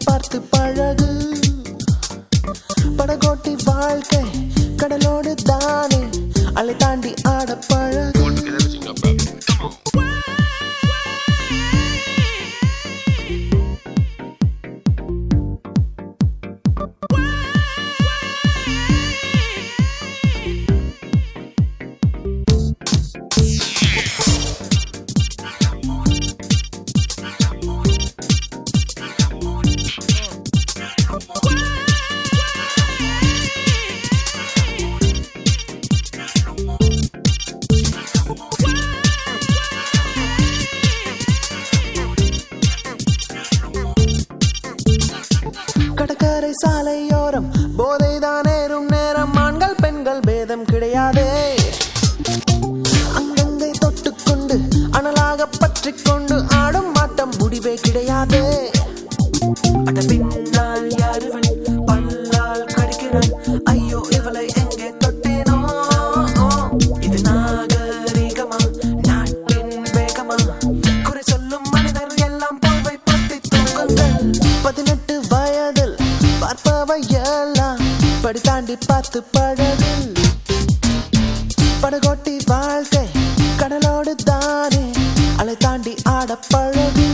பார்த்து பழகு படகோட்டி வாழ்க்கை கடலோடு தானே அலை தாண்டி ஆட பழகு All together, everything up, up. Come on. கடற்கரை சாலையோரம் போதைதான் ஏறும் நேரம் ஆண்கள் பெண்கள் பேதம் கிடையாதே அங்கங்கே தொட்டுக்கொண்டு அனலாக பற்றிக் கொண்டு ஆடும் ஆட்டம் முடிவே கிடையாதே அட பின்னால் யாருவன் பல்லால் கடிக்கிறான் ஐயோ இவளை எங்கே தொட்டேனோ இது நாகரிகமா நாட்டின் வேகமா குறை சொல்லும் மனிதர் எல்லாம் போர்வை பத்தி தூங்குங்கள் பதினெட்டு வயதில் பார்ப்பவை எல்லாம் படி தாண்டி பார்த்து பழகு படகோட்டி வாழ்க்கை கடலோடு தானே அலை தாண்டி ஆட பழகு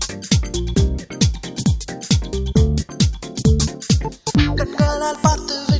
கண்களால் பார்த்து